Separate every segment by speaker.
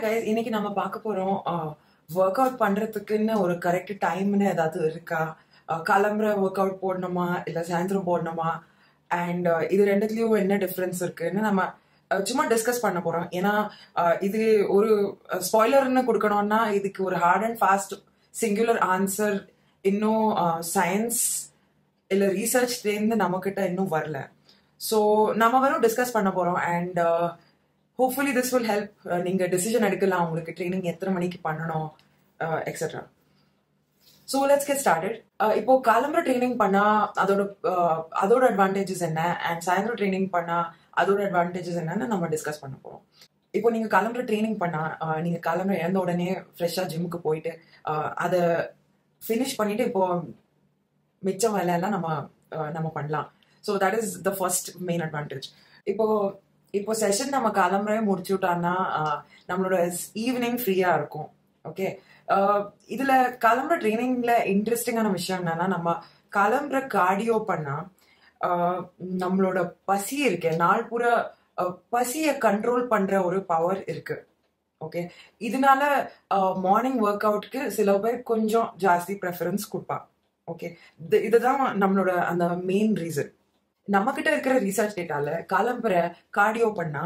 Speaker 1: Guys இன்னைக்கு நம்ம பார்க்க போறோம் ஒர்க் அவுட் பண்றதுக்குன்னு ஒரு கரெக்ட் டைம்னு ஏதாவது இருக்கா அஹ், கிளம்புற ஒர்க் அவுட் போடணுமா இல்ல சாயந்தரம் போடணுமா அண்ட் இது ரெண்டுத்துலயும் என்ன டிஃபரன்ஸ் இருக்குன்னு நம்ம அஹ், சும்மா டிஸ்கஸ் பண்ண போறோம் ஏன்னா அஹ், இது ஒரு ஸ்பாய்லர்னு கொடுக்கணும்னா இதுக்கு ஒரு hard and fast singular answer இன்னும் சயின்ஸ் இல்ல ரீசர்ச் இருந்து நம்ம கிட்ட இன்னும் வரல ஸோ நம்ம வெறும் டிஸ்கஸ் பண்ண போறோம் and hopefully this will help நீங்க டிசிஷன் எடுக்கலாம் உங்களுக்கு ட்ரைனிங் எத்தனை மணிக்கு பண்ணணும் etcetera so let's get started இப்போ காலம்பர ட்ரைனிங் பண்ணா அதோட uh, அதோட அட்வான்டேஜஸ் என்ன அண்ட் சாயந்தரம் ட்ரைனிங் பண்ணா அதோட அட்வான்டேஜஸ் என்னன்னு நம்ம டிஸ்கஸ் பண்ண போறோம் இப்போ நீங்க காலம்பர ட்ரைனிங் பண்ணா uh, நீங்க காலம்பர இழந்த உடனே ஃப்ரெஷ்ஷா ஜிம்முக்கு போயிட்டு uh, அதை ஃபினிஷ் பண்ணிட்டு இப்போ மிச்சம் வேலையெல்லாம் நம்ம அஹ், நம்ம பண்ணலாம் so that is the first main advantage இப்போ இப்போ செஷன் நம்ம கிளம்புறே முடிச்சு விட்டோம்னா அஹ், நம்மளோட ஈவினிங் ஃப்ரீயா இருக்கும் ஓகே இதுல கிளம்புற ட்ரைனிங்ல இன்ட்ரெஸ்டிங்கான விஷயம் என்னன்னா நம்ம கிளம்புற கார்டியோ பண்ணா அஹ், நம்மளோட பசி இருக்கு நாள் பூரா அஹ், பசியை கண்ட்ரோல் பண்ற ஒரு பவர் இருக்கு ஓகே இதனால மார்னிங் ஒர்க் அவுட்க்கு சில பேர் கொஞ்சம் ஜாஸ்தி ப்ரெஃபரன்ஸ் கொடுப்பாங்க ஓகே இதுதான் நம்மளோட அந்த மெயின் ரீசன் நம்ம கிட்ட இருக்கிற ரிசர்ச் டேட்டால காலம்புற கார்டியோ பண்ணா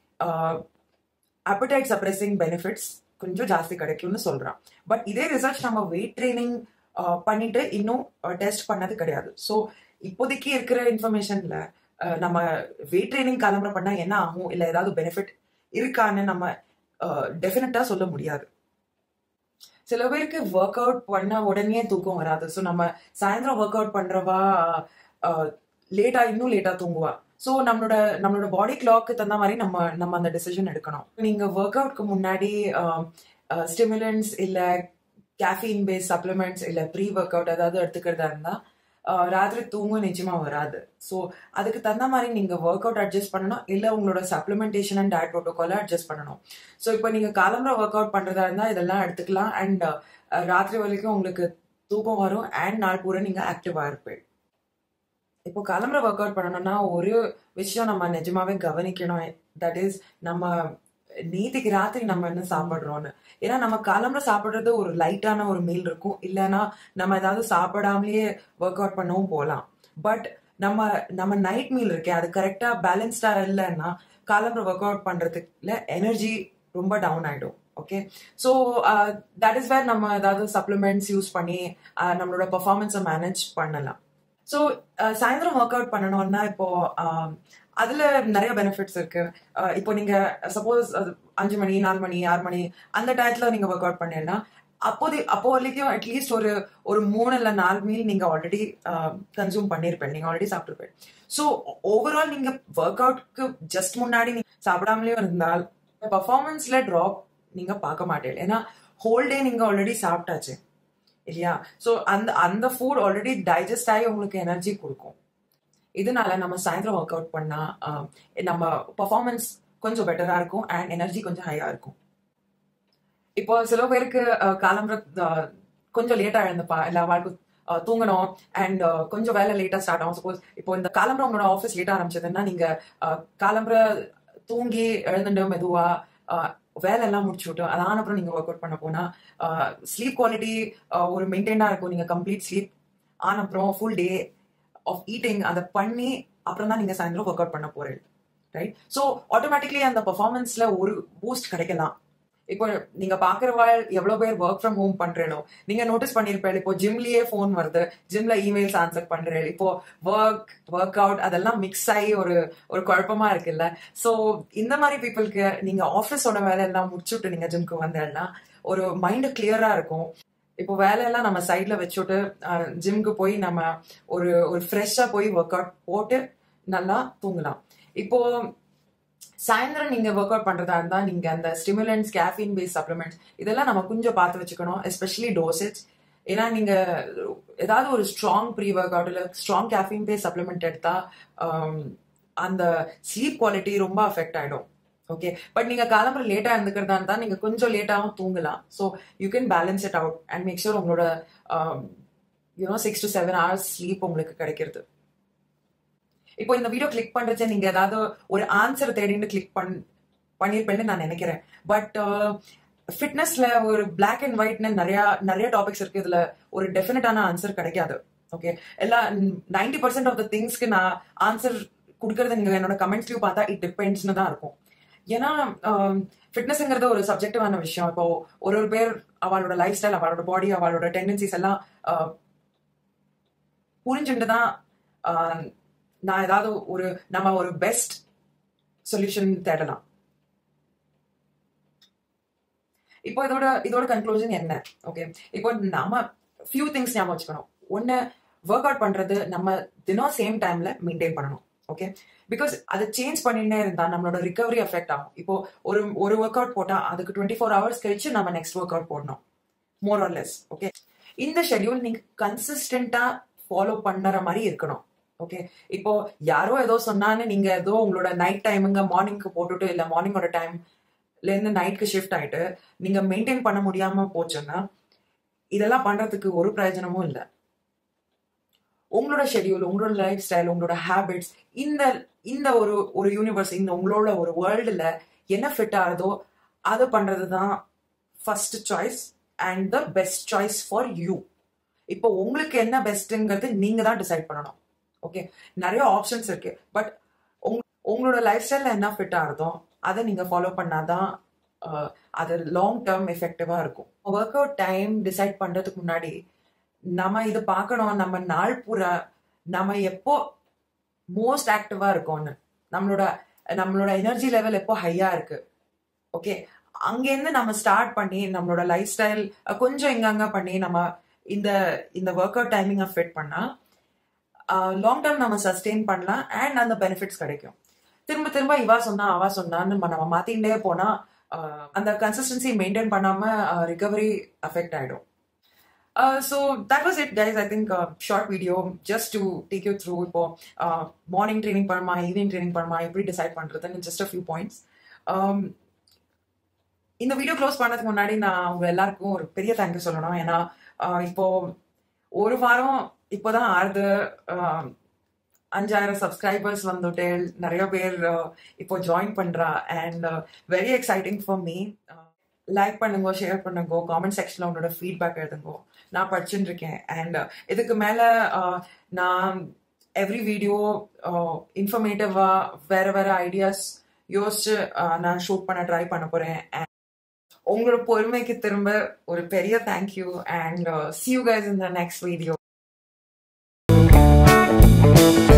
Speaker 1: appetite சப்ரெசிங் பெனிஃபிட்ஸ் கொஞ்சம் ஜாஸ்தி கிடைக்கும்னு சொல்றான் பட் இதே ரிசர்ச் நம்ம வெயிட் ட்ரைனிங் பண்ணிட்டு இன்னும் டெஸ்ட் பண்ணது கிடையாது ஸோ இப்போதைக்கு இருக்கிற இன்ஃபர்மேஷன்ல நம்ம வெயிட் ட்ரைனிங் கிளம்புற பண்ணா என்ன ஆகும் இல்ல ஏதாவது பெனிஃபிட் இருக்கான்னு நம்ம டெஃபினட்டா சொல்ல முடியாது சில பேருக்கு ஒர்க் அவுட் பண்ண உடனே தூக்கம் வராது ஸோ நம்ம சாயந்தரம் ஒர்க் அவுட் பண்றவா லேட்டா இன்னும் லேட்டா தூங்குவா ஸோ நம்மளோட நம்மளோட பாடி கிளாக்கு தகுந்த மாதிரி நம்ம நம்ம அந்த டிசிஷன் எடுக்கணும் நீங்க ஒர்க் அவுட்க்கு முன்னாடி ஸ்டிமுலன்ஸ் இல்ல கேஃபீன் பேஸ் சப்ளிமெண்ட்ஸ் இல்ல ப்ரீ ஒர்க் அவுட் ஏதாவது எடுத்துக்கிறதா இருந்தா ஆஹ் ராத்திரி தூங்க நிச்சயமா வராது ஸோ அதுக்கு தகுந்த மாதிரி நீங்க ஒர்க் அவுட் அட்ஜஸ்ட் பண்ணணும் இல்ல உங்களோட சப்ளிமெண்டேஷன் அண்ட் டயட் ப்ரோட்டோகால அட்ஜஸ்ட் பண்ணணும் ஸோ இப்போ நீங்க காலம்பர ஒர்க் அவுட் பண்றதா இருந்தா இதெல்லாம் எடுத்துக்கலாம் அண்ட் ராத்திரி வரைக்கும் உங்களுக்கு தூக்கம் வரும் அண்ட் நாள் பூரா நீங்க ஆக்டிவா இருப்பீங்க இப்போ கிளம்புற ஒர்க் அவுட் பண்ணணும்னா ஒரு விஷயம் நம்ம நிஜமாவே கவனிக்கணும் தட் இஸ் நம்ம நீதிக்கு ராத்திரி நம்ம என்ன சாப்பிடுறோம்னு ஏன்னா நம்ம கிளம்புற சாப்பிடுறது ஒரு லைட்டான ஒரு மீல் இருக்கும் இல்லைன்னா நம்ம ஏதாவது சாப்பிடாமலேயே ஒர்க் அவுட் பண்ணவும் போகலாம் பட் நம்ம நம்ம நைட் மீல் இருக்கே அது கரெக்டா பேலன்ஸ்டா இல்லைன்னா காலம்புற ஒர்க் அவுட் பண்றதுக்குல எனர்ஜி ரொம்ப டவுன் ஆயிடும் okay so that is where நம்ம ஏதாவது சப்ளிமெண்ட்ஸ் யூஸ் பண்ணி uh, நம்மளோட பர்ஃபார்மன்ஸை மேனேஜ் பண்ணலாம் ஸோ சாயந்தரம் ஒர்க் அவுட் பண்ணணும்னா இப்போ ஆஹ், அதுல நிறைய பெனிஃபிட்ஸ் இருக்கு ஆஹ், இப்போ நீங்க சப்போஸ் அஞ்சு மணி நாலு மணி ஆறு மணி அந்த டயத்துல நீங்க ஒர்க் அவுட் பண்ணீங்கன்னா அப்போது அப்போ வரைக்கும் அட்லீஸ்ட் ஒரு ஒரு மூணு இல்ல நாலு மீல் நீங்க ஆல்ரெடி கன்சியூம் பண்ணிருப்பேன் நீங்க ஆல்ரெடி சாப்பிட்டுருப்பேன் ஸோ ஓவரால் நீங்க ஒர்க் அவுட்க்கு ஜஸ்ட் முன்னாடி நீங்க சாப்பிடாமலேயும் இருந்தால் பர்ஃபார்மன்ஸ்ல ட்ராப் நீங்க பார்க்க மாட்டீங்க ஏன்னா ஹோல் டே நீங்க ஆல்ரெடி சாப்பிட்டாச்சு இல்லையா ஸோ அந்த அந்த ஃபுட் ஆல்ரெடி டைஜஸ்ட் ஆகி உங்களுக்கு எனர்ஜி கொடுக்கும் இதனால நம்ம சாயந்தரம் ஒர்க் அவுட் பண்ணா ஆஹ், நம்ம பர்ஃபார்மன்ஸ் கொஞ்சம் பெட்டரா இருக்கும் அண்ட் எனர்ஜி கொஞ்சம் ஹையா இருக்கும் இப்போ சில பேருக்கு ஆஹ், காலம்பர ஆஹ், கொஞ்சம் லேட்டா எழுந்துப்பா இல்ல அவளுக்கு ஆஹ், தூங்கணும் அண்ட் கொஞ்சம் வேலை லேட்டா ஸ்டார்ட் ஆகும் சப்போஸ் இப்போ இந்த காலம்பரம் உங்களோட ஆஃபீஸ் லேட்டா ஆரம்பிச்சதுன்னா நீங்க ஆஹ், காலம்பர தூங்கி எழுந்துட்டு மெதுவா ஆஹ், வேலை எல்லாம் முடிச்சு விட்டு அதான அப்புறம் நீங்க ஒர்க் அவுட் பண்ண போனா ஸ்லீப் குவாலிட்டி ஒரு மெயின்டைனா இருக்கும் நீங்க கம்ப்ளீட் ஸ்லீப் ஆன அப்புறம் ஃபுல் டே ஆஃப் ஈட்டிங் அதை பண்ணி அப்புறம் தான் நீங்க சாயந்தரம் ஒர்க் அவுட் பண்ண போறீங்க ரைட் ஸோ ஆட்டோமேட்டிக்லி அந்த பர்ஃபார்மன்ஸ்ல ஒரு பூஸ்ட் கிடைக்கலாம் இப்போ நீங்க பாக்குறவாள் எவ்வளவு பேர் ஒர்க் ஃப்ரம் ஹோம் பண்றேனோ நீங்க நோட்டீஸ் பண்ணிருப்பேன் இப்போ ஜிம்லயே ஃபோன் வருது ஜிம்ல இமெயில்ஸ் ஆன்சர் பண்றேன் இப்போ ஒர்க் ஒர்க் அவுட் அதெல்லாம் மிக்ஸ் ஆகி ஒரு ஒரு குழப்பமா இருக்குல்ல சோ இந்த மாதிரி பீப்புளுக்கு நீங்க ஆஃபீஸோட வேலையெல்லாம் முடிச்சுட்டு நீங்க ஜிம்க்கு வந்தேன்னா ஒரு மைண்ட் கிளியரா இருக்கும் இப்போ வேலையெல்லாம் நம்ம சைட்ல வச்சுட்டு ஜிம்க்கு போய் நம்ம ஒரு ஒரு ஃப்ரெஷ்ஷா போய் ஒர்க் அவுட் போட்டு நல்லா தூங்கலாம் இப்போ சாயந்தரம் நீங்க ஒர்க் அவுட் பண்றதா இருந்தா நீங்க அந்த ஸ்டிமுலன்ஸ் கேஃபின் பேஸ் சப்ளிமெண்ட்ஸ் இதெல்லாம் நம்ம கொஞ்சம் பார்த்து வச்சுக்கணும் எஸ்பெஷலி டோசேஜ் ஏன்னா நீங்க ஏதாவது ஒரு ஸ்ட்ராங் ப்ரீ ஒர்க் அவுட் இல்ல ஸ்ட்ராங் கேஃபின் பேஸ் சப்ளிமெண்ட் எடுத்தா ஆம், அந்த ஸ்லீப் குவாலிட்டி ரொம்ப அஃபெக்ட் ஆயிடும் ஓகே பட் நீங்க காலம்பர லேட்டா இருந்துக்கிறதா இருந்தா நீங்க கொஞ்சம் லேட்டாவும் தூங்கலாம் so you can balance it out and make sure உங்களோட you know six to seven hours sleep உங்களுக்கு கிடைக்கிறது இப்போ இந்த வீடியோ கிளிக் பண்றச்ச நீங்க ஏதாவது ஒரு ஆன்சர் தேடிட்டு கிளிக் பண் பண்ணியிருப்பேன்னு நான் நினைக்கிறேன் பட் ஃபிட்னஸ்ல ஒரு பிளாக் அண்ட் ஒயிட்னு நிறைய நிறைய டாபிக்ஸ் இருக்கு இதுல ஒரு டெஃபினட்டான ஆன்சர் கிடைக்காது ஓகே எல்லா நைன்டி பர்சன்ட் ஆஃப் த திங்ஸ்க்கு நான் ஆன்சர் கொடுக்கறது நீங்க என்னோட கமெண்ட்ஸ்லயும் பார்த்தா இட் டிபெண்ட்ஸ்னு தான் இருக்கும் ஏன்னா ஃபிட்னஸ்ங்கிறது ஒரு சப்ஜெக்டிவான விஷயம் இப்போ ஒரு ஒரு பேர் அவளோட லைஃப் ஸ்டைல் அவளோட பாடி அவளோட டெண்டன்சிஸ் எல்லாம் ஆஹ், புரிஞ்சுட்டு தான் ஆஹ், நான் ஏதாவது ஒரு நம்ம ஒரு பெஸ்ட் சொல்யூஷன் தேடலாம் இப்போ இதோட இதோட கன்க்ளூஷன் என்ன ஓகே இப்போ நாம ஃபியூ திங்ஸ் ஞாபகம் வச்சுக்கணும் ஒன்னு ஒர்க் அவுட் பண்றது நம்ம தினம் சேம் டைம்ல மெயின்டைன் பண்ணணும் ஓகே பிகாஸ் அதை சேஞ்ச் பண்ணிட்டே இருந்தா நம்மளோட ரிகவரி எஃபெக்ட் ஆகும் இப்போ ஒரு ஒரு ஒர்க் அவுட் போட்டா அதுக்கு டுவெண்ட்டி ஃபோர் ஹவர்ஸ் கழிச்சு நம்ம நெக்ஸ்ட் ஒர்க் அவுட் போடணும் மோர் ஆர் லெஸ் ஓகே இந்த ஷெட்யூல் நீங்க கன்சிஸ்டண்டா ஃபாலோ பண்ணுற மாதிரி இருக்கணும் ஓகே இப்போ யாரோ ஏதோ சொன்னான்னு நீங்க ஏதோ உங்களோட நைட் டைமுங்க மார்னிங்க்கு போட்டுட்டு இல்ல மார்னிங்கோட டைம்ல இருந்து நைட்க்கு ஷிஃப்ட் ஆயிட்டு நீங்க மெயின்டைன் பண்ண முடியாம போச்சுன்னா இதெல்லாம் பண்றதுக்கு ஒரு பிரயோஜனமும் இல்லை உங்களோட ஷெட்யூல் உங்களோட லைஃப் ஸ்டைல் உங்களோட ஹேபிட்ஸ் இந்த இந்த ஒரு ஒரு யூனிவர்ஸ் இந்த உங்களோட ஒரு வேர்ல்டுல என்ன ஃபிட் ஆகுதோ அதை பண்றது தான் first choice and the best choice for you இப்போ உங்களுக்கு என்ன பெஸ்ட்ங்கிறது நீங்க தான் டிசைட் பண்ணணும் ஓகே நிறைய ஆப்ஷன்ஸ் இருக்கு பட் உங்களோட லைஃப் ஸ்டைல்ல என்ன ஃபிட் ஆகுதோ அதை நீங்க ஃபாலோ பண்ணாதான் அஹ், அது லாங் டேர்ம் எஃபெக்டிவா இருக்கும் ஒர்க் அவுட் டைம் டிசைட் பண்றதுக்கு முன்னாடி நம்ம இது பார்க்கணும் நம்ம நாள் பூரா நம்ம எப்போ மோஸ்ட் ஆக்டிவா இருக்கோம்னு நம்மளோட நம்மளோட எனர்ஜி லெவல் எப்போ ஹையா இருக்கு ஓகே அங்கேருந்து நம்ம ஸ்டார்ட் பண்ணி நம்மளோட லைஃப் ஸ்டைல் கொஞ்சம் இங்கங்க பண்ணி நம்ம இந்த இந்த ஒர்க் அவுட் டைமிங்கை ஃபிட் பண்ணா லாங் டேர்ம் நம்ம சஸ்டெயின் பண்ணலாம் அண்ட் அந்த பெனிஃபிட்ஸ் கிடைக்கும் திரும்ப திரும்ப இவா சொன்னா அவா சொன்னான்னு நம்ம நம்ம மாத்திண்டே போனா ஆஹ், அந்த கன்சிஸ்டன்சி மெயின்டைன் பண்ணாம ரிகவரி அஃபெக்ட் ஆயிடும் Uh, so that was it, guys. I think uh, short video just to take you through இப்போ uh, morning training பண்ணுமா ஈவினிங் ட்ரைனிங் பண்ணுமா எப்படி டிசைட் பண்றதுன்னு just a few points. Um, இந்த video close பண்ணதுக்கு முன்னாடி நான் உங்க எல்லாருக்கும் ஒரு பெரிய தேங்க்யூ சொல்லணும் ஏன்னா uh, இப்போ ஒரு வாரம் இப்போதான் ஆறுது uh, அஞ்சாயிரம் சப்ஸ்கிரைபர்ஸ் வந்துட்டு நிறைய பேர் uh, இப்போ ஜாயின் பண்றா and very exciting for me like பண்ணுங்க ஷேர் பண்ணுங்க காமெண்ட் செக்ஷன்ல உங்களோட ஃபீட்பேக் எழுதுங்க நான் படிச்சுட்டு இருக்கேன் அண்ட் இதுக்கு மேல uh, நான் எவ்ரி வீடியோ இன்ஃபர்மேட்டிவா வேற வேற ஐடியாஸ் யோசிச்சு uh, நான் ஷூட் பண்ண ட்ரை பண்ண போறேன் And உங்களோட பொறுமைக்கு திரும்ப ஒரு பெரிய thank you and see you guys in the next video